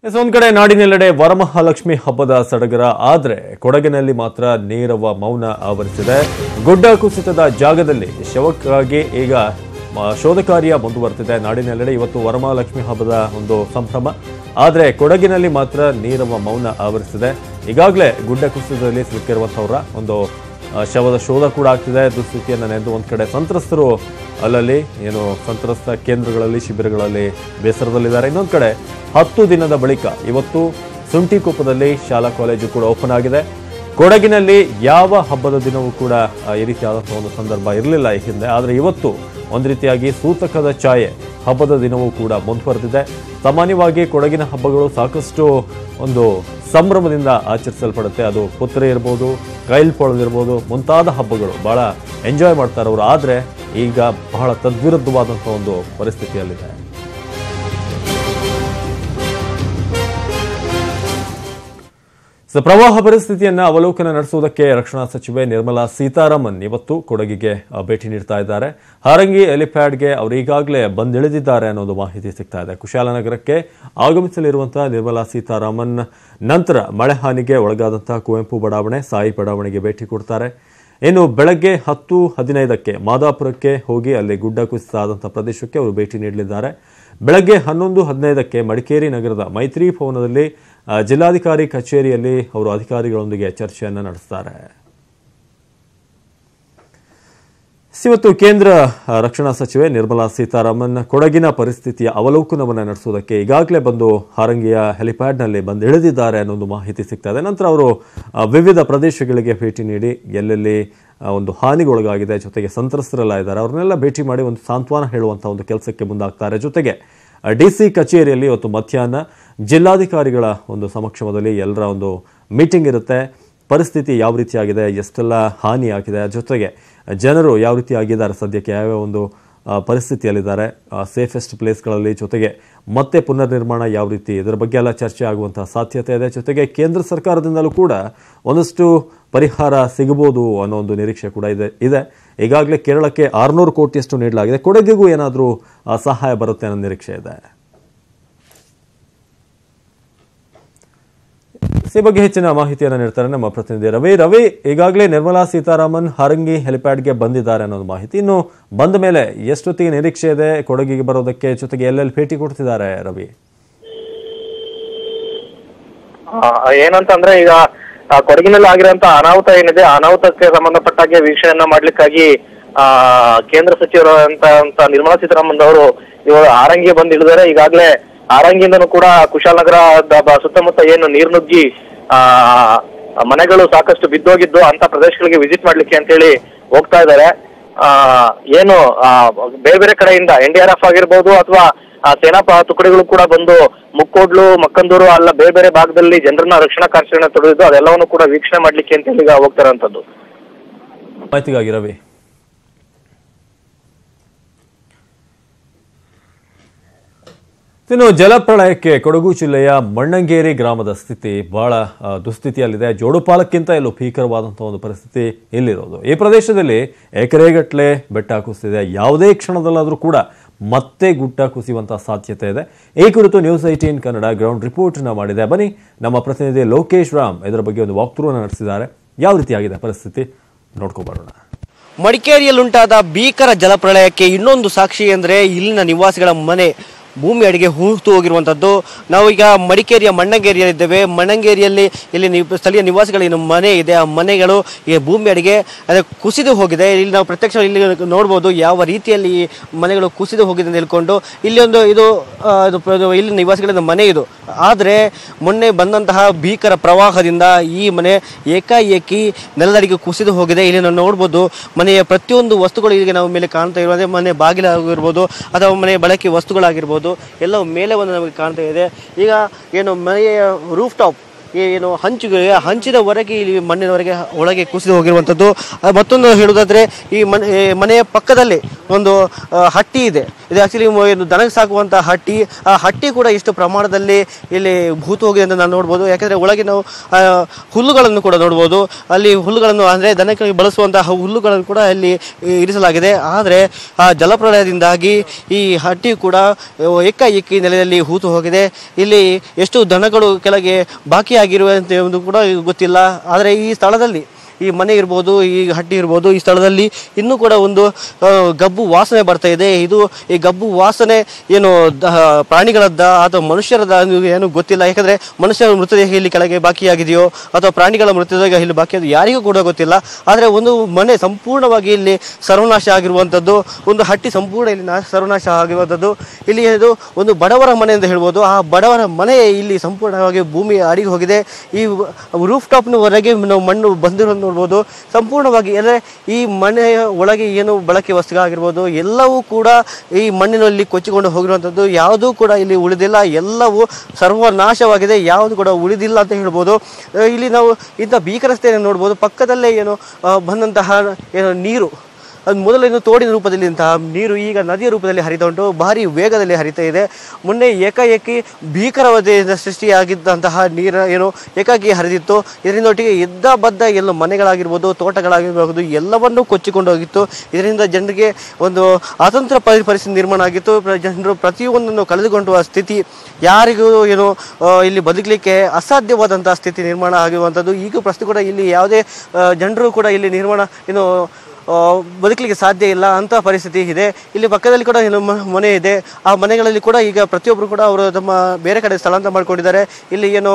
S ಒಂದ್ ಕಡೆ ನಾಡಿನೆಲ್ಲೆಡೆ ವರಮಹಾಲಕ್ಷ್ಮಿ ಹಬ್ಬದ ಸಡಗರ ಆದ್ರೆ ಕೊಡಗಿನಲ್ಲಿ ಮಾತ್ರ ನೇರವ ಮೌನ ಆವರಿಸಿದೆ ಗುಡ್ಡ ಕುಸಿತದ ಜಾಗದಲ್ಲಿ ಶವಕ್ಕಾಗಿ ಈಗ ಮ- ಶೋಧ ಕಾರ್ಯ ಮುಂದುವರೆದಿದೆ ನಾಡಿನೆಲ್ಲೆಡೆ ಇವತ್ತು ವರಮಹಾಲಕ್ಷ್ಮಿ ಹಬ್ಬದ ಒಂದು ಸಂಭ್ರಮ ಆದ್ರೆ ಕೊಡಗಿನಲ್ಲಿ ಮಾತ್ರ ನೇರವ ಮೌನ ಆವರಿಸಿದೆ ಈಗಾಗಲೇ ಗುಡ್ಡ ಕುಸಿತದಲ್ಲಿ ಸಿಲುಕಿರುವಂತವರ ಒಂದು ಆ, ಶವದ ಶೋಧ ಕೂಡ ಆಗ್ತಿದೆ ದುಸ್ಥಿತಿಯನ್ನು ನೆನೆದು ಒಂದ್ ಕಡೆ ಸಂತ್ರಸ್ತರು ಅಲ್ಲಲ್ಲಿ ಏನು ಸಂತ್ರಸ್ತ ಕೇಂದ್ರಗಳಲ್ಲಿ ಶಿಬಿರಗಳಲ್ಲಿ ಬೇಸರದಲ್ಲಿದ್ದಾರೆ ಇನ್ನೊಂದು ಕಡೆ ಹತ್ತು ದಿನದ ಬಳಿಕ ಇವತ್ತು ಸುಂಟಿಕೊಪ್ಪದಲ್ಲಿ ಶಾಲಾ ಕಾಲೇಜು ಕೂಡ ಓಪನ್ ಆಗಿದೆ ಕೊಡಗಿನಲ್ಲಿ ಯಾವ ಹಬ್ಬದ ದಿನವೂ ಕೂಡ ಆ, ಈ ರೀತಿಯಾದಂತಹ ಒಂದು ಸಂದರ್ಭ ಇರಲಿಲ್ಲ ಈ ಹಿಂದೆ ಆದರೆ ಇವತ್ತು ಒಂದು ರೀತಿಯಾಗಿ ಸೂತಕದ ಛಾಯೆ ಹಬ್ಬದ ದಿನವೂ ಕೂಡ ಮುಂದುವರೆದಿದೆ ಸಾಮಾನ್ಯವಾಗಿ ಕೊಡಗಿನ ಹಬ್ಬಗಳು ಸಾಕಷ್ಟು ಒಂದು ಸಂಭ್ರಮದಿಂದ ಆಚರಿಸಲ್ಪಡುತ್ತೆ ಅದು ಪುತ್ರಿ ಇರ್ಬೋದು ಕೈಲ್ಪೊಳದಿರ್ಬೋದು ಮುಂತಾದ ಹಬ್ಬಗಳು ಬಹಳ ಎಂಜಾಯ್ ಮಾಡ್ತಾರೆ ಅವರು ಆದರೆ ಈಗ ಬಹಳ ತದ್ವಿರುದ್ಧವಾದಂಥ ಒಂದು ಪರಿಸ್ಥಿತಿಯಲ್ಲಿದೆ ಸೊ ಪ್ರವಾಹ ಪರಿಸ್ಥಿತಿಯನ್ನ ಅವಲೋಕನ ನಡೆಸುವುದಕ್ಕೆ ರಕ್ಷಣಾ ಸಚಿವೆ ನಿರ್ಮಲಾ ಸೀತಾರಾಮನ್ ಇವತ್ತು ಕೊಡಗಿಗೆ ಆ, ಭೇಟಿ ನೀಡ್ತಾ ಇದ್ದಾರೆ ಹಾರಂಗಿ ಹೆಲಿಪ್ಯಾಡ್ಗೆ ಅವರು ಈಗಾಗಲೇ ಬಂದಿಳಿದಿದ್ದಾರೆ ಅನ್ನೋದು ಮಾಹಿತಿ ಸಿಗ್ತಾ ಇದೆ ಕುಶಾಲನಗರಕ್ಕೆ ಆಗಮಿಸಲಿರುವಂತಹ ನಿರ್ಮಲಾ ಸೀತಾರಾಮನ್ ನಂತರ ಮಳೆ ಹಾನಿಗೆ ಒಳಗಾದಂತಹ ಕುವೆಂಪು ಬಡಾವಣೆ ಸಾಯಿ ಬಡಾವಣೆಗೆ ಭೇಟಿ ಕೊಡ್ತಾರೆ ಇನ್ನು ಬೆಳಗ್ಗೆ ಹತ್ತು ಹದಿನೈದಕ್ಕೆ ಮಾದಾಪುರಕ್ಕೆ ಹೋಗಿ ಅಲ್ಲಿ ಗುಡ್ಡ ಕುಸಿತಾದಂತಹ ಪ್ರದೇಶಕ್ಕೆ ಅವರು ಭೇಟಿ ನೀಡಲಿದ್ದಾರೆ ಬೆಳಗ್ಗೆ ಹನ್ನೊಂದು ಹದಿನೈದಕ್ಕೆ ಮಡಿಕೇರಿ ನಗರದ ಮೈತ್ರಿ ಭವನದಲ್ಲಿ ಆ, ಜಿಲ್ಲಾಧಿಕಾರಿ ಕಚೇರಿಯಲ್ಲಿ ಅವರು ಅಧಿಕಾರಿಗಳೊಂದಿಗೆ ಚರ್ಚೆಯನ್ನು ನಡೆಸ್ತಾರೆ ಇವತ್ತು ಕೇಂದ್ರ ಆ, ರಕ್ಷಣಾ ಸಚಿವೆ ನಿರ್ಮಲಾ ಸೀತಾರಾಮನ್ ಕೊಡಗಿನ ಪರಿಸ್ಥಿತಿಯ ಅವಲೋಕನವನ್ನು ನಡೆಸುವುದಕ್ಕೆ ಈಗಾಗಲೇ ಬಂದು ಹಾರಂಗಿಯ ಹೆಲಿಪ್ಯಾಡ್ನಲ್ಲಿ ಬಂದು ಇಳಿದಿದ್ದಾರೆ ಅನ್ನೊಂದು ಮಾಹಿತಿ ಸಿಗ್ತಾ ಇದೆ ನಂತರ ಅವರು ಆ, ವಿವಿಧ ಪ್ರದೇಶಗಳಿಗೆ ಭೇಟಿ ನೀಡಿ ಎಲ್ಲೆಲ್ಲಿ ಆ, ಒಂದು ಹಾನಿಗೊಳಗಾಗಿದೆ ಜೊತೆಗೆ ಸಂತ್ರಸ್ತರೆಲ್ಲ ಇದ್ದಾರೆ ಅವ್ರನ್ನೆಲ್ಲ ಭೇಟಿ ಮಾಡಿ ಒಂದು ಸಾಂತ್ವನ ಹೇಳುವಂಥ ಒಂದು ಕೆಲಸಕ್ಕೆ ಮುಂದಾಗ್ತಾರೆ ಜೊತೆಗೆ ಡಿ ಸಿ ಕಚೇರಿಯಲ್ಲಿ ಇವತ್ತು ಮಧ್ಯಾಹ್ನ ಜಿಲ್ಲಾಧಿಕಾರಿಗಳ ಒಂದು ಸಮಕ್ಷಮದಲ್ಲಿ ಎಲ್ಲರ ಒಂದು ಮೀಟಿಂಗ್ ಇರುತ್ತೆ ಪರಿಸ್ಥಿತಿ ಯಾವ ರೀತಿಯಾಗಿದೆ ಎಷ್ಟೆಲ್ಲ ಹಾನಿ ಆಗಿದೆ ಜೊತೆಗೆ ಜನರು ಯಾವ ರೀತಿ ಆಗಿದ್ದಾರೆ ಸದ್ಯಕ್ಕೆ ಯಾವ್ಯಾವ ಒಂದು ಆ, ಪರಿಸ್ಥಿತಿಯಲ್ಲಿದ್ದಾರೆ ಸೇಫೆಸ್ಟ್ ಪ್ಲೇಸ್ಗಳಲ್ಲಿ ಜೊತೆಗೆ ಮತ್ತೆ ಪುನರ್ನಿರ್ಮಾಣ ಯಾವ ರೀತಿ ಇದರ ಬಗ್ಗೆ ಎಲ್ಲ ಚರ್ಚೆ ಆಗುವಂತಹ ಸಾಧ್ಯತೆ ಇದೆ ಜೊತೆಗೆ ಕೇಂದ್ರ ಸರ್ಕಾರದಿಂದಲೂ ಕೂಡ ಒಂದಷ್ಟು ಪರಿಹಾರ ಸಿಗಬಹುದು ಅನ್ನೋ ಒಂದು ನಿರೀಕ್ಷೆ ಕೂಡ ಇದೆ ಇದೆ ಈಗಾಗಲೇ ಕೇರಳಕ್ಕೆ ಆರುನೂರು ಕೋಟಿಯಷ್ಟು ನೀಡಲಾಗಿದೆ ಕೊಡಗಿಗೂ ಏನಾದರೂ ಸಹಾಯ ಬರುತ್ತೆ ಅನ್ನೋ ನಿರೀಕ್ಷೆ ಇದೆ ಈ ಬಗ್ಗೆ ಹೆಚ್ಚಿನ ಮಾಹಿತಿಯನ್ನು ನೀಡ್ತಾರೆ ನಮ್ಮ ಪ್ರತಿನಿಧಿ ರವಿ ರವಿ ಈಗಾಗಲೇ ನಿರ್ಮಲಾ ಸೀತಾರಾಮನ್ ಹಾರಂಗಿ ಹೆಲಿಪ್ಯಾಡ್ಗೆ ಬಂದಿದ್ದಾರೆ ಅನ್ನೋದು ಮಾಹಿತಿ ಇನ್ನು ಬಂದ ಮೇಲೆ ಎಷ್ಟೊತ್ತಿಗೆ ನಿರೀಕ್ಷೆ ಇದೆ ಕೊಡಗಿಗೆ ಬರೋದಕ್ಕೆ ಜೊತೆಗೆ ಎಲ್ಲೆಲ್ಲಿ ಭೇಟಿ ಕೊಡ್ತಿದ್ದಾರೆ ರವಿ ಆ, ಏನಂತಂದ್ರೆ ಈಗ ಆ, ಕೊಡಗಿನಲ್ಲಿ ಆಗಿರುವಂತ ಅನಾಹುತ ಏನಿದೆ ಆ ಅನಾಹುತಕ್ಕೆ ಸಂಬಂಧಪಟ್ಟಾಗೆ ವೀಕ್ಷಣೆಯನ್ನ ಮಾಡ್ಲಿಕ್ಕಾಗಿ ಆ ಕೇಂದ್ರ ಸಚಿವರಂತ ಅಂತ ನಿರ್ಮಲಾ ಸೀತಾರಾಮನ್ ಅವರು ಇವರು ಆರಂಗಿ ಬಂದು ಇಳಿದಾರೆ ಈಗಾಗಲೇ ಆರಂಗಿಯಿಂದನೂ ಕೂಡ ಕುಶಾಲನಗರ ದ- ಬ- ಸುತ್ತಮುತ್ತ ಏನು ನೀರು ನುಗ್ಗಿ ಆ ಮನೆಗಳು ಸಾಕಷ್ಟು ಬಿದ್ದೋಗಿದ್ದು ಅಂತ ಪ್ರದೇಶಗಳಿಗೆ ವಿಸಿಟ್ ಮಾಡ್ಲಿಕ್ಕೆ ಅಂತೇಳಿ ಹೋಗ್ತಾ ಇದ್ದಾರೆ ಆ ಏನು ಆ ಬೇರೆ ಬೇರೆ ಕಡೆಯಿಂದ ಎನ್ ಡಿ ಆರ್ ಎಫ್ ಆಗಿರ್ಬೋದು ಅಥವಾ ಆ ಸೇನಾ ಪ- ತುಕಡಿಗಳು ಕೂಡ ಬಂದು ಮುಕ್ಕೋಡ್ಲು ಮಕ್ಕಂದೂರು ಅಲ್ಲ ಬೇರೆ ಬೇರೆ ಭಾಗದಲ್ಲಿ ಜನರನ್ನ ರಕ್ಷಣಾ ಕಾರ್ಯಾಚರಣೆ ತೊಡಗಿದ್ದು ಅದೆಲ್ಲವನ್ನು ಕೂಡ ವೀಕ್ಷಣೆ ಮಾಡ್ಲಿಕ್ಕೆ ಅಂತ ಈಗ ಹೋಗ್ತಾರಂತದ್ದು ಮಾಹಿತಿಗಾಗಿ ರವಿ ಇನ್ನು ಜಲಪ್ರಳಯಕ್ಕೆ ಕೊಡಗು ಜಿಲ್ಲೆಯ ಮಣ್ಣಂಗೇರಿ ಗ್ರಾಮದ ಸ್ಥಿತಿ ಬಹಳ ಆ, ದುಸ್ಥಿತಿಯಲ್ಲಿದೆ ಜೋಡುಪಾಲಕ್ಕಿಂತ ಎಲ್ಲೂ ಭೀಕರವಾದಂತಹ ಒಂದು ಪರಿಸ್ಥಿತಿ ಇಲ್ಲಿರೋದು ಈ ಪ್ರದೇಶದಲ್ಲಿ ಎಕರೆಗಟ್ಟಲೆ ಬೆಟ್ಟ ಕುಸಿದಿದೆ ಯಾವುದೇ ಕ್ಷಣದಲ್ಲಾದರೂ ಕೂಡ ಮತ್ತೆ ಗುಡ್ಡ ಕುಸಿಯುವಂತಹ ಸಾಧ್ಯತೆ ಇದೆ ಈ ಕುರಿತು news eighteen Kannada ground report ನ ಮಾಡಿದೆ ಬನ್ನಿ ನಮ್ಮ ಪ್ರತಿನಿಧಿ ಲೋಕೇಶ್ ರಾಮ್ ಇದರ ಬಗ್ಗೆ ಒಂದು ವಾಕ್ಥ್ರೂ ನಡೆಸಿದ್ದಾರೆ ಯಾವ ರೀತಿಯಾಗಿದೆ ಪರಿಸ್ಥಿತಿ ನೋಡ್ಕೊಬರೋಣ ಮಡಿಕೇರಿಯಲ್ಲುಂಟಾದ ಭೀಕರ ಜಲಪ್ರಳಯಕ್ಕೆ ಇನ್ನೊಂದು ಸಾಕ್ಷಿ ಅಂದರೆ ಇಲ್ಲಿನ ನಿವಾಸಿಗಳ ಮನೆ ಭೂಮಿ ಅಡಿಗೆ ಹೂತು ಹೋಗಿರುವಂಥದ್ದು ನಾವು ಈಗ ಮಡಿಕೇರಿಯ ಮಣ್ಣಂಗೇರಿಯಲ್ಲಿದ್ದೇವೆ ಮಣ್ಣಂಗೇರಿಯಲ್ಲಿ ಇಲ್ಲಿ ನಿ- ಸ್ಥಳೀಯ ನಿವಾಸಿಗಳ ಏನು ಮನೆ ಇದೆ ಆ ಮನೆಗಳು ಈ ಭೂಮಿ ಅಡಿಗೆ ಅದೇ ಕುಸಿದು ಹೋಗಿದೆ ಇಲ್ಲಿ ನಾವು ಪ್ರತ್ಯಕ್ಷ ಇಲ್ಲಿ ನೋಡ್ಬೋದು ಯಾವ ರೀತಿಯಲ್ಲಿ ಈ ಮನೆಗಳು ಕುಸಿದು ಹೋಗಿದೆ ಅಂತ ಹೇಳ್ಕೊಂಡು ಇಲ್ಲಿ ಒಂದು ಇದು ಆ, ಇದು ಪ್ರ- ಇದು ಇಲ್ಲಿ ನಿವಾಸಿಗಳ ಮನೆ ಇದು ಆದರೆ ಮೊನ್ನೆ ಬಂದಂತಹ ಭೀಕರ ಪ್ರವಾಹದಿಂದ ಈ ಮನೆ ಏಕಾಏಕಿ ನೆಲದಡಿಗೆ ಕುಸಿದು ಹೋಗಿದೆ ಇಲ್ಲಿ ನಾವು ನೋಡ್ಬೋದು ಮನೆಯ ಪ್ರತಿಯೊಂದು ವಸ್ತುಗಳು ಈಗ ನಾವು ಮೇಲೆ ಕಾಣ್ತಾ ಇರೋದೇ ಮನೆ ಬಾಗಿಲಾಗಿರ್ಬೋದು ಅಥವಾ ಮನೆಯ ಬಳಕೆ ವಸ್ತುಗಳಾಗಿರ್ಬೋದು ಎಲ್ಲವೂ ಮೇಲೆ ಒಂದು ನಮಗೆ ಕಾಣ್ತಾ ಇದೆ ಈಗ ಏನು ಮನೆಯ ರೂಫ್ ಟಾಪ್ ಏನು ಹಂಚುಗೆ ಹಂಚಿದವರೆಗೆ ಇಲ್ಲಿ ಮಣ್ಣಿನವರೆಗೆ ಒಳಗೆ ಕುಸಿದು ಹೋಗಿರುವಂಥದ್ದು ಆ, ಮತ್ತೊಂದು ಹೇಳುವುದಾದ್ರೆ ಈ ಮನೆ ಈ ಮನೆಯ ಪಕ್ಕದಲ್ಲಿ ಒಂದು ಆ, ಹಟ್ಟಿ ಇದೆ ಇದು ಆಕ್ಚುಲಿ ಏನು ದನಕ್ಕೆ ಸಾಕುವಂತ ಹಟ್ಟಿ ಆ ಹಟ್ಟಿ ಕೂಡ ಇಷ್ಟು ಪ್ರಮಾಣದಲ್ಲಿ ಇಲ್ಲಿ ಭೂತು ಹೋಗಿದೆ ಅಂತ ನಾವು ನೋಡ್ಬೋದು ಯಾಕಂದ್ರೆ ಒಳಗೆ ನಾವು ಆ, ಹುಲ್ಲುಗಳನ್ನು ಕೂಡ ನೋಡ್ಬೋದು ಅಲ್ಲಿ ಹುಲ್ಲುಗಳನ್ನು ಅಂದ್ರೆ ದನಕ್ಕೆ ಬಳಸುವಂತಹ ಹುಲ್ಲುಗಳನ್ನು ಕೂಡ ಇಲ್ಲಿ ಇರಿಸಲಾಗಿದೆ ಆದರೆ ಆ ಜಲಪ್ರಳಯದಿಂದಾಗಿ ಈ ಹಟ್ಟಿ ಕೂಡ ಏಕಾಏಕಿ ನೆಲೆಯಲ್ಲಿ ಹೂತು ಹೋಗಿದೆ ಇಲ್ಲಿ ಎಷ್ಟು ದನಗಳು ಕೆಳಗೆ ಬಾಕಿಯಾಗಿರುವಂತೆ ಒಂದು ಕೂಡ ಗೊತ್ತಿಲ್ಲ ಆದರೆ ಈ ಸ್ಥಳದಲ್ಲಿ ಈ ಮನೆ ಇರ್ಬೋದು ಈ ಹಟ್ಟಿ ಇರ್ಬೋದು ಈ ಸ್ಥಳದಲ್ಲಿ ಇನ್ನೂ ಕೂಡ ಒಂದು ಆ, ಗಬ್ಬು ವಾಸನೆ ಬರ್ತಾ ಇದೆ ಇದು ಈ ಗಬ್ಬು ವಾಸನೆ ಏನು ದ- ಪ್ರಾಣಿಗಳದ್ದ ಅಥವಾ ಮನುಷ್ಯರದ ಅನ್ನೋದು ಏನು ಗೊತ್ತಿಲ್ಲ ಯಾಕಂದ್ರೆ ಮನುಷ್ಯರ ಮೃತದೇಹ ಇಲ್ಲಿ ಕೆಳಗೆ ಬಾಕಿಯಾಗಿದೆಯೋ ಅಥವಾ ಪ್ರಾಣಿಗಳ ಮೃತದೇಹ ಇಲ್ಲಿ ಬಾಕಿಯಾದ ಯಾರಿಗೂ ಕೂಡ ಗೊತ್ತಿಲ್ಲ ಆದರೆ ಒಂದು ಮನೆ ಸಂಪೂರ್ಣವಾಗಿ ಇಲ್ಲಿ ಸರ್ವನಾಶ ಆಗಿರುವಂಥದ್ದು ಒಂದು ಹಟ್ಟಿ ಸಂಪೂರ್ಣ ಇಲ್ಲಿ ನಾ- ಸರ್ವನಾಶ ಆಗಿರುವಂಥದ್ದು ಇಲ್ಲಿ ಇದು ಒಂದು ಬಡವರ ಮನೆ ಅಂತ ಹೇಳ್ಬೋದು ಆ ಬಡವರ ಮನೆ ಇಲ್ಲಿ ಸಂಪೂರ್ಣವಾಗಿ ಭೂಮಿ ಅಡಿಗೆ ಹೋಗಿದೆ ಈ ರೂಫ್ ಟಾಪ್ನವರೆಗೆ ನಾವು ಮಣ್ಣು ಬಂದಿರೋದು ನೋಡ್ಬೋದು ಸಂಪೂರ್ಣವಾಗಿ ಅಂದರೆ ಈ ಮನೆಯ ಒಳಗೆ ಏನು ಬಳಕೆ ವಸ್ತುಗಳಾಗಿರ್ಬೋದು ಎಲ್ಲವೂ ಕೂಡ ಈ ಮಣ್ಣಿನಲ್ಲಿ ಕೊಚ್ಚಿಕೊಂಡು ಹೋಗಿರುವಂಥದ್ದು ಯಾವುದೂ ಕೂಡ ಇಲ್ಲಿ ಉಳಿದಿಲ್ಲ ಎಲ್ಲವೂ ಸರ್ವನಾಶವಾಗಿದೆ ಯಾವುದು ಕೂಡ ಉಳಿದಿಲ್ಲ ಅಂತ ಹೇಳ್ಬೋದು ಆ, ಇಲ್ಲಿ ನಾವು ಇಂಥ ಭೀಕರತೆಯನ್ನು ನೋಡ್ಬೋದು ಪಕ್ಕದಲ್ಲೇ ಏನು ಆ, ಬಂದಂತಹ ಏನು ನೀರು ಅದು ಮೊದಲಿನ ತೋಡಿನ ರೂಪದಲ್ಲಿ ಇಂತಹ ನೀರು ಈಗ ನದಿಯ ರೂಪದಲ್ಲಿ ಹರಿತಾ ಉಂಟು ಭಾರಿ ವೇಗದಲ್ಲಿ ಹರಿತಾ ಇದೆ ಮೊನ್ನೆ ಏಕಾಏಕಿ ಭೀಕರವಾದ ಸೃಷ್ಟಿಯಾಗಿದ್ದಂತಹ ನೀರ ಏನು ಏಕಾಏಕಿ ಹರಿದಿತ್ತು ಇದರಿಂದೊಟ್ಟಿಗೆ ಎದ್ದ ಬದ್ದ ಎಲ್ಲ ಮನೆಗಳಾಗಿರ್ಬೋದು ತೋಟಗಳಾಗಿರ್ಬೋದು ಎಲ್ಲವನ್ನೂ ಕೊಚ್ಚಿಕೊಂಡು ಹೋಗಿತ್ತು ಇದರಿಂದ ಜನರಿಗೆ ಒಂದು ಅತಂತ್ರ ಪರಿ ಪರಿಸ್ಥಿತಿ ನಿರ್ಮಾಣ ಆಗಿತ್ತು ಪ್ರ- ಜನರು ಪ್ರತಿಯೊಂದನ್ನು ಕಳೆದುಕೊಳ್ಳುವ ಸ್ಥಿತಿ ಯಾರಿಗೂ ಏನು ಆ, ಇಲ್ಲಿ ಬದುಕಲಿಕ್ಕೆ ಅಸಾಧ್ಯವಾದಂತಹ ಸ್ಥಿತಿ ನಿರ್ಮಾಣ ಆಗಿರುವಂಥದ್ದು ಈಗ ಪ್ರಸ್ತುತ ಕೂಡ ಇಲ್ಲಿ ಯಾವುದೇ ಆ, ಜನರು ಕೂಡ ಇಲ್ಲಿ ನಿರ್ಮಾಣ ಏನು ಆ, ಬದುಕಲಿಕ್ಕೆ ಸಾಧ್ಯ ಇಲ್ಲ ಅಂತ ಪರಿಸ್ಥಿತಿ ಇದೆ ಇಲ್ಲಿ ಪಕ್ಕದಲ್ಲಿ ಕೂಡ ಏನು ಮ- ಮನೆ ಇದೆ ಆ ಮನೆಗಳಲ್ಲಿ ಕೂಡ ಈಗ ಪ್ರತಿಯೊಬ್ಬರು ಕೂಡ ಅವರು ತಮ್ಮ ಬೇರೆ ಕಡೆ ಸ್ಥಳಾಂತರ ಮಾಡ್ಕೊಂಡಿದ್ದಾರೆ ಇಲ್ಲಿ ಏನು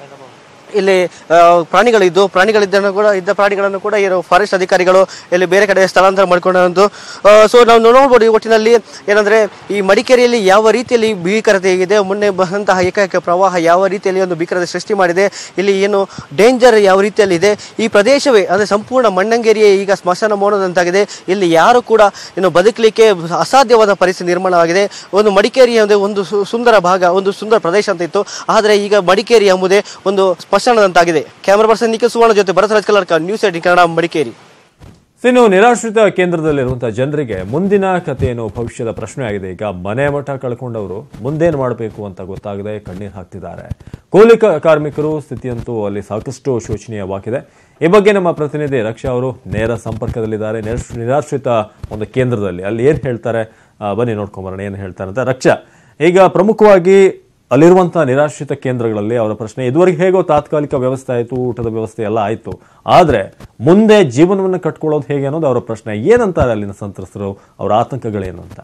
ಇಲ್ಲಿ ಆ, ಪ್ರಾಣಿಗಳಿದ್ದು ಪ್ರಾಣಿಗಳಿದ್ದನ್ನು ಕೂಡ ಇದ್ದ ಪ್ರಾಣಿಗಳನ್ನು ಕೂಡ ಏನು ಫಾರೆಸ್ಟ್ ಅಧಿಕಾರಿಗಳು ಇಲ್ಲಿ ಬೇರೆ ಕಡೆ ಸ್ಥಳಾಂತರ ಮಾಡ್ಕೊಂಡಂತು ಸೊ ನಾವು ನೋಡ್ಬೋದು ಈ ಒಟ್ಟಿನಲ್ಲಿ ಏನಂದ್ರೆ ಈ ಮಡಿಕೇರಿಯಲ್ಲಿ ಯಾವ ರೀತಿಯಲ್ಲಿ ಭೀಕರತೆ ಇದೆ ಮೊನ್ನೆ ಬಂದಂತಹ ಏಕೈಕ ಪ್ರವಾಹ ಯಾವ ರೀತಿಯಲ್ಲಿ ಒಂದು ಭೀಕರತೆ ಸೃಷ್ಟಿ ಮಾಡಿದೆ ಇಲ್ಲಿ ಏನು ಡೇಂಜರ್ ಯಾವ ರೀತಿಯಲ್ಲಿ ಇದೆ ಈ ಪ್ರದೇಶವೇ ಅಂದರೆ ಸಂಪೂರ್ಣ ಮಣ್ಣಂಗೇರಿಯೇ ಈಗ ಸ್ಮಶಾನ ಮೋಡದಂತಾಗಿದೆ ಇಲ್ಲಿ ಯಾರು ಕೂಡ ಇನ್ನು ಬದುಕಲಿಕ್ಕೆ ಅಸಾಧ್ಯವಾದ ಪರಿಸ್ಥಿತಿ ನಿರ್ಮಾಣವಾಗಿದೆ ಒಂದು ಮಡಿಕೇರಿ ಅಂದರೆ ಒಂದು ಸು- ಸುಂದರ ಭಾಗ ಒಂದು ಸುಂದರ ಪ್ರದೇಶ ಅಂತ ಇತ್ತು ಆದರೆ ಈಗ ಮಡಿಕೇರಿ ಎಂಬುದೇ ಒಂದು ಸ್ಮಶಾನದಂತಾಗಿದೆ ಕ್ಯಾಮರಾ ಪರ್ಸನ್ ನಿಖಿಲ್ ಸುವರ್ಣ ಜೊತೆ ಭರತರಾಜ್ ಕಲ್ಲರ್ಕ ನ್ಯೂಸ್ ಏಟಿನ್ ಕನ್ನಡ ಮಡಿಕೇರಿ ಇನ್ನು ನಿರಾಶ್ರಿತ ಕೇಂದ್ರದಲ್ಲಿರುವಂತಹ ಜನರಿಗೆ ಮುಂದಿನ ಕಥೆಯನ್ನು ಭವಿಷ್ಯದ ಪ್ರಶ್ನೆ ಆಗಿದೆ ಈಗ ಮನೆ ಮಠ ಕಳ್ಕೊಂಡವರು ಮುಂದೇನು ಮಾಡಬೇಕು ಅಂತ ಗೊತ್ತಾಗದೆ ಕಣ್ಣೀರು ಹಾಕ್ತಿದ್ದಾರೆ ಕೂಲಿ ಕ- ಕಾರ್ಮಿಕರು ಸ್ಥಿತಿಯಂತೂ ಅಲ್ಲಿ ಸಾಕಷ್ಟು ಶೋಚನೀಯವಾಗಿದೆ ಈ ಬಗ್ಗೆ ನಮ್ಮ ಪ್ರತಿನಿಧಿ ರಕ್ಷಾ ಅವರು ನೇರ ಸಂಪರ್ಕದಲ್ಲಿದ್ದಾರೆ ನಿರಾಶ್- ನಿರಾಶ್ರಿತ ಒಂದು ಕೇಂದ್ರದಲ್ಲಿ ಅಲ್ಲಿ ಏನು ಹೇಳ್ತಾರೆ ಆ, ಬನ್ನಿ ನೋಡ್ಕೊಂಬರೋಣ ಏನು ಹೇಳ್ತಾರೆ ಅಂತ ರಕ್ಷಾ ಈಗ ಪ್ರಮುಖವಾಗಿ ಅಲ್ಲಿರುವಂತಹ ನಿರಾಶ್ರಿತ ಕೇಂದ್ರಗಳಲ್ಲಿ ಅವರ ಪ್ರಶ್ನೆ ಇದುವರೆಗೆ ಹೇಗೋ ತಾತ್ಕಾಲಿಕ ವ್ಯವಸ್ಥೆ ಆಯಿತು ಊಟದ ವ್ಯವಸ್ಥೆ ಎಲ್ಲ ಆಯಿತು ಆದರೆ ಮುಂದೆ ಜೀವನವನ್ನು ಕಟ್ಕೊಳ್ಳೋದು ಹೇಗೆ ಅನ್ನೋದು ಅವರ ಪ್ರಶ್ನೆ ಏನಂತಾರೆ ಅಲ್ಲಿನ ಸಂತ್ರಸ್ತರು ಅವರ ಆತಂಕಗಳೇನು ಅಂತ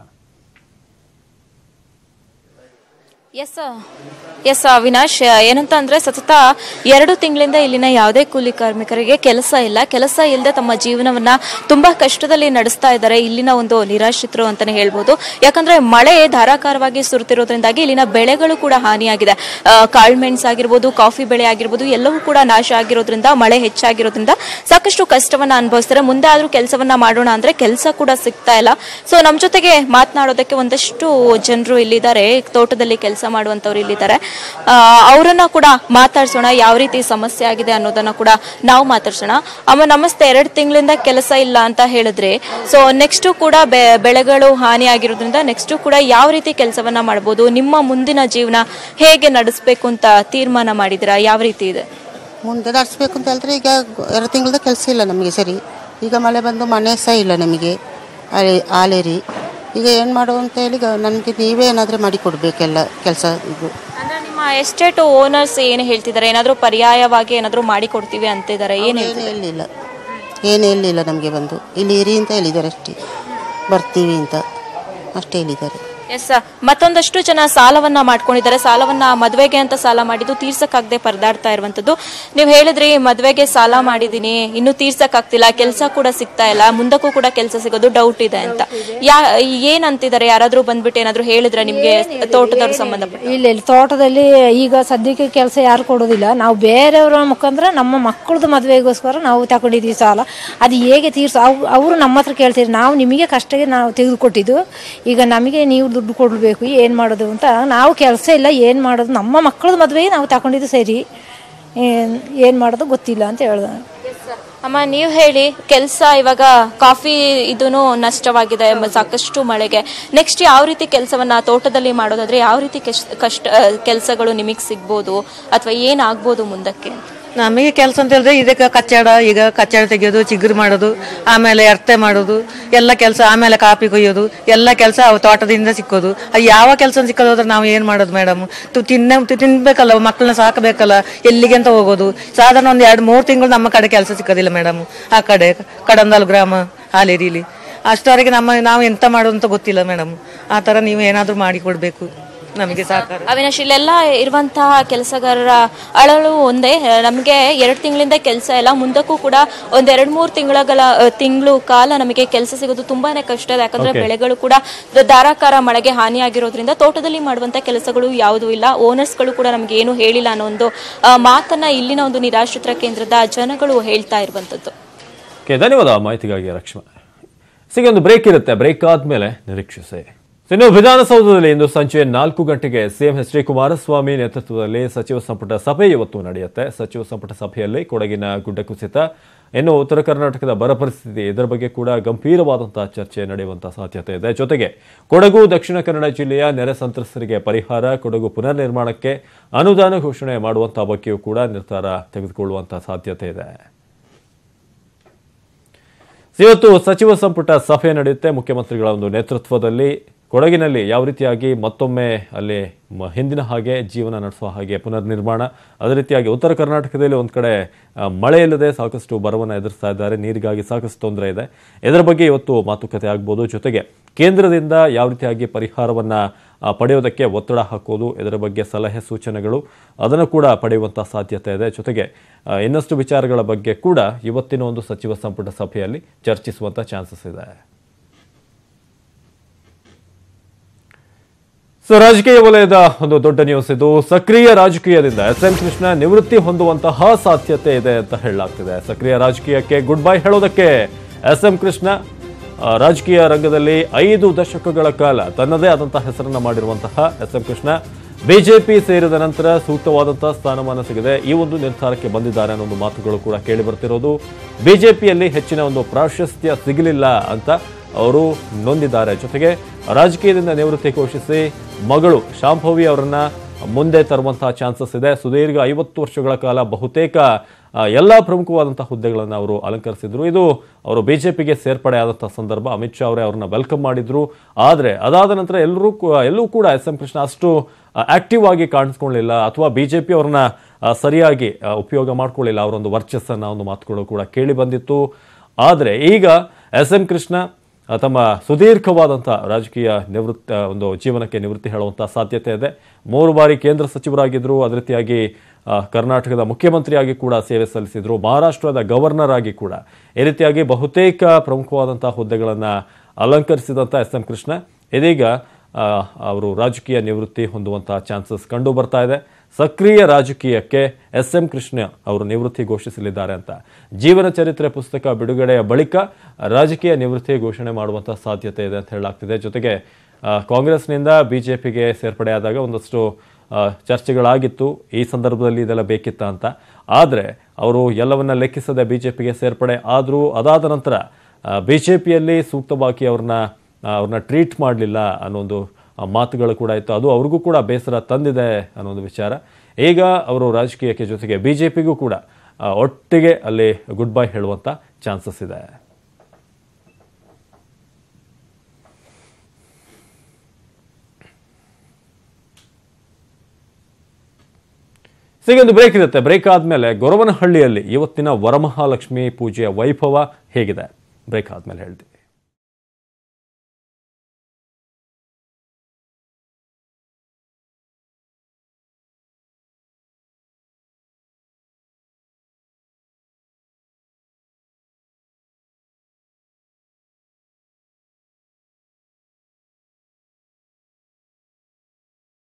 ಎಸ್ ಎಸ್ ಅವಿನಾಶ್ ಏನಂತ ಅಂದ್ರೆ ಸತತ ಎರಡು ತಿಂಗಳಿಂದ ಇಲ್ಲಿನ ಯಾವುದೇ ಕೂಲಿ ಕಾರ್ಮಿಕರಿಗೆ ಕೆಲಸ ಇಲ್ಲ ಕೆಲಸ ಇಲ್ಲದೆ ತಮ್ಮ ಜೀವನವನ್ನ ತುಂಬಾ ಕಷ್ಟದಲ್ಲಿ ನಡೆಸ್ತಾ ಇದ್ದಾರೆ ಇಲ್ಲಿನ ಒಂದು ನಿರಾಶ್ರಿತರು ಅಂತಾನೆ ಹೇಳ್ಬೋದು ಯಾಕಂದ್ರೆ ಮಳೆ ಧಾರಾಕಾರವಾಗಿ ಸುರುತ್ತಿರೋದ್ರಿಂದಾಗಿ ಇಲ್ಲಿನ ಬೆಳೆಗಳು ಕೂಡ ಹಾನಿಯಾಗಿದೆ ಆ, ಕಾಳ್ಮೆಣ್ಸ್ ಆಗಿರ್ಬೋದು ಕಾಫಿ ಬೆಳೆ ಆಗಿರ್ಬೋದು ಎಲ್ಲವೂ ಕೂಡ ನಾಶ ಆಗಿರೋದ್ರಿಂದ ಮಳೆ ಹೆಚ್ಚಾಗಿರೋದ್ರಿಂದ ಸಾಕಷ್ಟು ಕಷ್ಟವನ್ನ ಅನುಭವಿಸ್ತಾರೆ ಮುಂದೆ ಆದ್ರೂ ಕೆಲಸವನ್ನ ಮಾಡೋಣ ಅಂದ್ರೆ ಕೆಲಸ ಕೂಡ ಸಿಗ್ತಾ ಇಲ್ಲ ಸೊ ನಮ್ ಜೊತೆಗೆ ಮಾತನಾಡೋದಕ್ಕೆ ಒಂದಷ್ಟು ಜನರು ಇಲ್ಲಿದ್ದಾರೆ ತೋಟದಲ್ಲಿ ಕೆಲಸ ಮಾಡುವಂತವ್ರು ಇಲ್ಲಿದ್ದಾರೆ ಆ, ಅವರನ್ನ ಕೂಡ ಮಾತಾಡ್ಸೋಣ ಯಾವ ರೀತಿ ಸಮಸ್ಯೆ ಆಗಿದೆ ಅನ್ನೋದನ್ನ ಕೂಡ ನಾವು ಮಾತಾಡ್ಸೋಣ ಅಮ್ಮ ನಮಸ್ತೆ ಎರಡು ತಿಂಗಳಿಂದ ಕೆಲಸ ಇಲ್ಲ ಅಂತ ಹೇಳಿದ್ರೆ ಸೊ ನೆಕ್ಸ್ಟ್ ಕೂಡ ಬೆ- ಬೆಳೆಗಳು ಹಾನಿ ಆಗಿರೋದ್ರಿಂದ ನೆಕ್ಸ್ಟ್ ಕೂಡ ಯಾವ ರೀತಿ ಕೆಲಸವನ್ನ ಮಾಡ್ಬೋದು ನಿಮ್ಮ ಮುಂದಿನ ಜೀವನ ಹೇಗೆ ನಡೆಸಬೇಕು ಅಂತ ತೀರ್ಮಾನ ಮಾಡಿದಿರಾ ಯಾವ ರೀತಿ ಇದೆ ಮುಂದೆ ನಡೆಸ್ಬೇಕು ಅಂತ ಹೇಳಿದ್ರೆ ಈಗ ಎರಡು ತಿಂಗಳದ ಕೆಲಸ ಇಲ್ಲ ನಮಗೆ ಸರಿ ಈಗ ಮಳೆ ಬಂದು ಮನೆ ಸಹ ಇಲ್ಲ ನಮಗೆ ಆಲೆ- ಆಲೇರಿ ಈಗ ಏನು ಮಾಡುವ ಅಂತ ಹೇಳಿ ಈಗ ನನಗೆ ನೀವೇ ಏನಾದರೂ ಮಾಡಿ ಕೊಡಬೇಕೆಲ್ಲ ಕೆಲಸ ಇದು ಅಂದ್ರೆ ನಿಮ್ಮ ಎಸ್ಟೇಟ್ ಓನರ್ಸ್ ಏನು ಹೇಳ್ತಿದ್ದಾರೆ ಏನಾದರೂ ಪರ್ಯಾಯವಾಗಿ ಏನಾದರೂ ಮಾಡಿ ಕೊಡ್ತೀವಿ ಅಂತಿದ್ದಾರೆ ಏನು ಏನು ಹೇಳಿಲ್ಲ ಏನು ಹೇಳಿಲ್ಲ ನಮಗೆ ಬಂದು ಇಲ್ಲಿ ಇರಿ ಅಂತ ಹೇಳಿದ್ದಾರೆ ಅಷ್ಟೇ ಬರ್ತೀವಿ ಅಂತ ಅಷ್ಟೇ ಹೇಳಿದ್ದಾರೆ ಎಸ್ ಮತ್ತೊಂದಷ್ಟು ಜನ ಸಾಲವನ್ನ ಮಾಡ್ಕೊಂಡಿದ್ದಾರೆ ಸಾಲವನ್ನ ಮದುವೆಗೆ ಅಂತ ಸಾಲ ಮಾಡಿದ್ದು ತೀರ್ಸಕ್ಕಾಗದೆ ಪರದಾಡ್ತಾ ಇರುವಂತದ್ದು ನೀವು ಹೇಳಿದ್ರಿ ಮದುವೆಗೆ ಸಾಲ ಮಾಡಿದೀನಿ ಇನ್ನು ತೀರ್ಸಕ್ಕಾಗ್ತಿಲ್ಲ ಕೆಲಸ ಕೂಡ ಸಿಗ್ತಾ ಇಲ್ಲ ಮುಂದಕ್ಕೂ ಕೂಡ ಕೆಲಸ ಸಿಗೋದು ಡೌಟ್ ಇದೆ ಅಂತ ಯಾ ಏನ್ ಅಂತಿದ್ದಾರೆ ಯಾರಾದ್ರೂ ಬಂದ್ಬಿಟ್ಟು ಏನಾದ್ರು ಹೇಳಿದ್ರೆ ನಿಮ್ಗೆ ತೋಟದವ್ರು ಸಂಬಂಧಪಟ್ಟ ಇಲ್ಲ ಇಲ್ಲ ತೋಟದಲ್ಲಿ ಈಗ ಸದ್ಯಕ್ಕೆ ಕೆಲಸ ಯಾರು ಕೊಡೋದಿಲ್ಲ ನಾವು ಬೇರೆಯವರ ಮುಖಾಂತರ ನಮ್ಮ ಮಕ್ಕಳದು ಮದುವೆಗೋಸ್ಕರ ನಾವು ತಗೊಂಡಿದ್ವಿ ಸಾಲ ಅದು ಹೇಗೆ ತೀರ್ಸ ಅವರು ನಮ್ಮ ಹತ್ರ ಕೇಳ್ತೀರಿ ನಾವು ನಿಮಗೆ ಕಷ್ಟಕ್ಕೆ ನಾವು ತೆಗೆದುಕೊಟ್ಟಿದ್ದು ಈಗ ನಮಗೆ ನೀವು ದುಡ್ಡು ಕೊಡಬೇಕು ಏನು ಮಾಡೋದು ಅಂತ ನಾವು ಕೆಲಸ ಇಲ್ಲ ಏನು ಮಾಡೋದು ನಮ್ಮ ಮಕ್ಕಳದ ಮದುವೆಗೆ ನಾವು ತಗೊಂಡಿದ್ದು ಸರಿ ಏನು ಮಾಡೋದು ಗೊತ್ತಿಲ್ಲ ಅಂತ ಹೇಳ್ದೆ ಅಮ್ಮ ನೀವು ಹೇಳಿ ಕೆಲಸ ಇವಾಗ ಕಾಫಿ ಇದೂ ನಷ್ಟವಾಗಿದೆ ಮ- ಸಾಕಷ್ಟು ಮಳೆಗೆ ನೆಕ್ಸ್ಟ್ ಯಾವ ರೀತಿ ಕೆಲಸವನ್ನ ತೋಟದಲ್ಲಿ ಮಾಡೋದಾದ್ರೆ ಯಾವ ರೀತಿ ಕೆಶ್- ಕಷ್ಟ ಕೆಲಸಗಳು ನಿಮಗೆ ಸಿಗ್ಬೋದು ಅಥವಾ ಏನಾಗ್ಬೋದು ಮುಂದಕ್ಕೆ ನಮಗೆ ಕೆಲಸ ಅಂತ ಹೇಳಿದ್ರೆ ಇದಕ್ಕೆ ಕಚ್ಚಾಡ ಈಗ ಕಚ್ಚಾಡ ತೆಗೆಯೋದು ಚಿಗುರು ಮಾಡೋದು ಆಮೇಲೆ ಎರ್ತೆ ಮಾಡೋದು ಎಲ್ಲ ಕೆಲಸ ಆಮೇಲೆ ಕಾಪಿ ಕೊಯ್ಯೋದು ಎಲ್ಲ ಕೆಲಸ ತೋಟದಿಂದ ಸಿಕ್ಕೋದು ಅದು ಯಾವ ಕೆಲಸ ಸಿಕ್ಕೋದ್ರೆ ನಾವು ಏನು ಮಾಡೋದು ಮೇಡಮ್ ತಿನ್ನ ತಿನ್ಬೇಕಲ್ಲ ಮಕ್ಕಳನ್ನ ಸಾಕಬೇಕಲ್ಲ ಎಲ್ಲಿಗೆ ಅಂತ ಹೋಗೋದು ಸಾಧಾರಣ ಒಂದು ಎರಡು ಮೂರು ತಿಂಗಳು ನಮ್ಮ ಕಡೆ ಕೆಲಸ ಸಿಕ್ಕೋದಿಲ್ಲ ಮೇಡಮ್ ಆ ಕಡೆ ಕಡಂದಲ್ ಗ್ರಾಮ ಹಾಲೇರಿಲಿ ಅಷ್ಟವರೆಗೆ ನಮ್ಮ ನಾವು ಎಂತ ಮಾಡೋದು ಅಂತ ಗೊತ್ತಿಲ್ಲ ಮೇಡಮ್ ಆ ಥರ ನೀವು ಏನಾದರೂ ಮಾಡಿ ಕೊಡಬೇಕು ನಮಗೆ ಸಹಕಾರ ಅವಿನಾಶ್ ಇಲ್ಲೆಲ್ಲ ಇರುವಂತಹ ಕೆಲಸಗಾರರ ಅಳಲು ಒಂದೇ ನಮಗೆ ಎರಡು ತಿಂಗಳಿಂದ ಕೆಲಸ ಇಲ್ಲ ಮುಂದಕ್ಕೂ ಕೂಡ ಒಂದ್ ಎರಡ್ ಮೂರು ತಿಂಗಳ ತಿಂಗಳು ಕಾಲ ನಮಗೆ ಕೆಲಸ ಸಿಗೋದು ತುಂಬಾನೇ ಕಷ್ಟ ಇದೆ ಯಾಕಂದ್ರೆ ಬೆಳೆಗಳು ಕೂಡ ದ- ಧಾರಾಕಾರ ಮಳೆಗೆ ಹಾನಿಯಾಗಿರೋದ್ರಿಂದ ತೋಟದಲ್ಲಿ ಮಾಡುವಂತ ಕೆಲಸಗಳು ಯಾವುದೂ ಇಲ್ಲ ಓನರ್ಸ್ಗಳು ಕೂಡ ನಮ್ಗೆ ಏನು ಹೇಳಿಲ್ಲ ಅನ್ನೋ ಒಂದು ಆ, ಮಾತನ್ನ ಇಲ್ಲಿನ ಒಂದು ನಿರಾಶ್ರಿತರ ಕೇಂದ್ರದ ಜನಗಳು ಹೇಳ್ತಾ ಇರುವಂತದ್ದು ಓಕೆ ಧನ್ಯವಾದ ಮಾಹಿತಿಗಾಗಿ ಲಕ್ಷ್ಮಣ ಸಿಗ ಒಂದು ಬ್ರೇಕ್ ಇರುತ್ತೆ ಬ್ರೇಕ್ ಆದ್ಮೇಲೆ ನಿರೀಕ್ಷಿಸಿ ಇನ್ನು ವಿಧಾನಸೌಧದಲ್ಲಿ ಇಂದು ಸಂಜೆ ನಾಲ್ಕು ಗಂಟೆಗೆ ಸಿಎಂ ಎಚ್ ಡಿ ಕುಮಾರಸ್ವಾಮಿ ನೇತೃತ್ವದಲ್ಲಿ ಸಚಿವ ಸಂಪುಟ ಸಭೆ ಇವತ್ತು ನಡೆಯುತ್ತೆ ಸಚಿವ ಸಂಪುಟ ಸಭೆಯಲ್ಲಿ ಕೊಡಗಿನ ಗುಡ್ಡ ಕುಸಿತ ಇನ್ನು ಉತ್ತರ ಕರ್ನಾಟಕದ ಬರ ಪರಿಸ್ಥಿತಿ ಇದರ ಬಗ್ಗೆ ಕೂಡ ಗಂಭೀರವಾದಂತಹ ಚರ್ಚೆ ನಡೆಯುವಂತಹ ಸಾಧ್ಯತೆ ಇದೆ ಜೊತೆಗೆ ಕೊಡಗು ದಕ್ಷಿಣ ಕನ್ನಡ ಜಿಲ್ಲೆಯ ನೆರೆ ಸಂತ್ರಸ್ತರಿಗೆ ಪರಿಹಾರ ಕೊಡಗು ಪುನರ್ ನಿರ್ಮಾಣಕ್ಕೆ ಅನುದಾನ ಘೋಷಣೆ ಮಾಡುವಂತಹ ಬಗ್ಗೆಯೂ ಕೂಡ ನಿರ್ಧಾರ ತೆಗೆದುಕೊಳ್ಳುವಂತಹ ಸಾಧ್ಯತೆ ಇದೆ ಇವತ್ತು ಸಚಿವ ಸಂಪುಟ ಸಭೆ ನಡೆಯುತ್ತೆ ಮುಖ್ಯಮಂತ್ರಿಗಳ ಒಂದು ನೇತೃತ್ವದಲ್ಲಿ ಕೊಡಗಿನಲ್ಲಿ ಯಾವ ರೀತಿಯಾಗಿ ಮತ್ತೊಮ್ಮೆ ಅಲ್ಲಿ ಮ- ಹಿಂದಿನ ಹಾಗೆ ಜೀವನ ನಡೆಸುವ ಹಾಗೆ ಪುನರ್ ನಿರ್ಮಾಣ ಅದೇ ರೀತಿಯಾಗಿ ಉತ್ತರ ಕರ್ನಾಟಕದಲ್ಲಿ ಒಂದು ಕಡೆ ಆ, ಮಳೆ ಇಲ್ಲದೆ ಸಾಕಷ್ಟು ಬರವನ್ನು ಎದುರಿಸ್ತಾ ಇದ್ದಾರೆ ನೀರಿಗಾಗಿ ಸಾಕಷ್ಟು ತೊಂದರೆ ಇದೆ ಇದರ ಬಗ್ಗೆ ಇವತ್ತು ಮಾತುಕತೆ ಆಗ್ಬೋದು ಜೊತೆಗೆ ಕೇಂದ್ರದಿಂದ ಯಾವ ರೀತಿಯಾಗಿ ಪರಿಹಾರವನ್ನ ಆ, ಪಡೆಯೋದಕ್ಕೆ ಒತ್ತಡ ಹಾಕೋದು ಇದರ ಬಗ್ಗೆ ಸಲಹೆ ಸೂಚನೆಗಳು ಅದನ್ನು ಕೂಡ ಪಡೆಯುವಂತಹ ಸಾಧ್ಯತೆ ಇದೆ ಜೊತೆಗೆ ಆ, ಇನ್ನಷ್ಟು ವಿಚಾರಗಳ ಬಗ್ಗೆ ಕೂಡ ಇವತ್ತಿನ ಒಂದು ಸಚಿವ ಸಂಪುಟ ಸಭೆಯಲ್ಲಿ ಚರ್ಚಿಸುವಂತ ಚಾನ್ಸಸ್ ಇದೆ ಸೊ ರಾಜಕೀಯ ವಲಯದ ಒಂದು ದೊಡ್ಡ ನ್ಯೂಸ್ ಇದು ಸಕ್ರಿಯ ರಾಜಕೀಯದಿಂದ ಎಸ್ ಎಂ ಕೃಷ್ಣ ನಿವೃತ್ತಿ ಹೊಂದುವಂತಹ ಸಾಧ್ಯತೆ ಇದೆ ಅಂತ ಹೇಳಲಾಗ್ತಿದೆ ಸಕ್ರಿಯ ರಾಜಕೀಯಕ್ಕೆ ಗುಡ್ ಬೈ ಹೇಳೋದಕ್ಕೆ ಎಸ್ ಎಂ ಕೃಷ್ಣ ಆ, ರಾಜಕೀಯ ರಂಗದಲ್ಲಿ ಐದು ದಶಕಗಳ ಕಾಲ ತನ್ನದೇ ಆದಂತಹ ಹೆಸರನ್ನ ಮಾಡಿರುವಂತಹ ಎಸ್ ಎಂ ಕೃಷ್ಣ ಬಿಜೆಪಿ ಸೇರಿದ ನಂತರ ಸೂಕ್ತವಾದಂತಹ ಸ್ಥಾನಮಾನ ಸಿಗದೆ ಈ ಒಂದು ನಿರ್ಧಾರಕ್ಕೆ ಬಂದಿದ್ದಾರೆ ಅನ್ನೋ ಒಂದು ಮಾತುಗಳು ಕೂಡ ಕೇಳಿ ಬರ್ತಿರೋದು ಬಿಜೆಪಿಯಲ್ಲಿ ಹೆಚ್ಚಿನ ಒಂದು ಪ್ರಾಶಸ್ತ್ಯ ಸಿಗಲಿಲ್ಲ ಅಂತ ಅವರು ನೊಂದಿದ್ದಾರೆ ಜೊತೆಗೆ ರಾಜಕೀಯದಿಂದ ನಿವೃತ್ತಿ ಘೋಷಿಸಿ ಮಗಳು ಶಾಂಭವಿ ಅವರನ್ನ ಮುಂದೆ ತರುವಂತಹ ಚಾನ್ಸಸ್ ಇದೆ ಸುದೀರ್ಘ ಐವತ್ತು ವರ್ಷಗಳ ಕಾಲ ಬಹುತೇಕ ಆ, ಎಲ್ಲಾ ಪ್ರಮುಖವಾದಂತಹ ಹುದ್ದೆಗಳನ್ನು ಅವರು ಅಲಂಕರಿಸಿದ್ರು ಇದು ಅವರು ಬಿಜೆಪಿಗೆ ಸೇರ್ಪಡೆ ಆದಂತಹ ಸಂದರ್ಭ ಅಮಿತ್ ಶಾ ಅವರೇ ಅವ್ರನ್ನ ವೆಲ್ಕಮ್ ಮಾಡಿದ್ರು ಆದರೆ ಅದಾದ ನಂತರ ಎಲ್ಲರೂ ಕೂ- ಎಲ್ಲೂ ಕೂಡ ಎಸ್ ಎಂ ಕೃಷ್ಣ ಅಷ್ಟು ಆಕ್ಟಿವ್ ಆಗಿ ಕಾಣಿಸ್ಕೊಳ್ಳಿಲ್ಲ ಅಥವಾ ಬಿಜೆಪಿ ಅವ್ರನ್ನ ಆ, ಸರಿಯಾಗಿ ಆ, ಉಪಯೋಗ ಮಾಡ್ಕೊಳ್ಳಿಲ್ಲ ಅವರೊಂದು ವರ್ಚಸ್ಸನ್ನ ಒಂದು ಮಾತುಗಳು ಕೂಡ ಕೇಳಿ ಬಂದಿತ್ತು ಆದರೆ ಈಗ ಎಸ್ ಎಂ ಕೃಷ್ಣ ಆ, ತಮ್ಮ ಸುದೀರ್ಘವಾದಂಥ ರಾಜಕೀಯ ನಿವೃತ್ತ ಒಂದು ಜೀವನಕ್ಕೆ ನಿವೃತ್ತಿ ಹೇಳುವಂಥ ಸಾಧ್ಯತೆ ಇದೆ ಮೂರು ಬಾರಿ ಕೇಂದ್ರ ಸಚಿವರಾಗಿದ್ದರು ಅದೇ ರೀತಿಯಾಗಿ ಆ, ಕರ್ನಾಟಕದ ಮುಖ್ಯಮಂತ್ರಿಯಾಗಿ ಕೂಡ ಸೇವೆ ಸಲ್ಲಿಸಿದ್ರು ಮಹಾರಾಷ್ಟ್ರದ ಗವರ್ನರ್ ಆಗಿ ಕೂಡ ಈ ರೀತಿಯಾಗಿ ಬಹುತೇಕ ಪ್ರಮುಖವಾದಂಥ ಹುದ್ದೆಗಳನ್ನು ಅಲಂಕರಿಸಿದಂಥ ಎಸ್ ಎಂ ಕೃಷ್ಣ ಇದೀಗ ಆ, ಅವರು ರಾಜಕೀಯ ನಿವೃತ್ತಿ ಹೊಂದುವಂತಹ ಚಾನ್ಸಸ್ ಕಂಡು ಬರ್ತಾ ಇದೆ ಸಕ್ರಿಯ ರಾಜಕೀಯಕ್ಕೆ ಎಸ್ ಎಂ ಕೃಷ್ಣ ಅವರು ನಿವೃತ್ತಿ ಘೋಷಿಸಲಿದ್ದಾರೆ ಅಂತ ಜೀವನ ಚರಿತ್ರೆ ಪುಸ್ತಕ ಬಿಡುಗಡೆಯ ಬಳಿಕ ರಾಜಕೀಯ ನಿವೃತ್ತಿ ಘೋಷಣೆ ಮಾಡುವಂತಹ ಸಾಧ್ಯತೆ ಇದೆ ಅಂತ ಹೇಳಲಾಗ್ತಿದೆ ಜೊತೆಗೆ ಆ, ಕಾಂಗ್ರೆಸ್ನಿಂದ ಬಿಜೆಪಿಗೆ ಸೇರ್ಪಡೆಯಾದಾಗ ಒಂದಷ್ಟು ಆ, ಚರ್ಚೆಗಳಾಗಿತ್ತು ಈ ಸಂದರ್ಭದಲ್ಲಿ ಇದೆಲ್ಲ ಬೇಕಿತ್ತ ಅಂತ ಆದರೆ ಅವರು ಎಲ್ಲವನ್ನ ಲೆಕ್ಕಿಸದೆ ಬಿಜೆಪಿಗೆ ಸೇರ್ಪಡೆ ಆದರೂ ಅದಾದ ನಂತರ ಬಿಜೆಪಿಯಲ್ಲಿ ಸೂಕ್ತವಾಗಿ ಅವ್ರನ್ನ ಆ, ಅವ್ರನ್ನ ಟ್ರೀಟ್ ಮಾಡಲಿಲ್ಲ ಅನ್ನೋ ಒಂದು ಆ, ಮಾತುಗಳು ಕೂಡ ಇತ್ತು ಅದು ಅವ್ರಿಗೂ ಕೂಡ ಬೇಸರ ತಂದಿದೆ ಅನ್ನೋ ಒಂದು ವಿಚಾರ ಈಗ ಅವರು ರಾಜಕೀಯಕ್ಕೆ ಜೊತೆಗೆ ಬಿಜೆಪಿಗೂ ಕೂಡ ಆ, ಒಟ್ಟಿಗೆ ಅಲ್ಲಿ ಗುಡ್ ಬೈ ಹೇಳುವಂತ ಚಾನ್ಸಸ್ ಇದೆ ಒಂದು ಬ್ರೇಕ್ ಇರುತ್ತೆ ಬ್ರೇಕ್ ಆದ್ಮೇಲೆ ಗೊರವನಹಳ್ಳಿಯಲ್ಲಿ ಇವತ್ತಿನ ವರಮಹಾಲಕ್ಷ್ಮಿ ಪೂಜೆಯ ವೈಭವ ಹೇಗಿದೆ ಬ್ರೇಕ್ ಆದ್ಮೇಲೆ ಹೇಳ್ತೀವಿ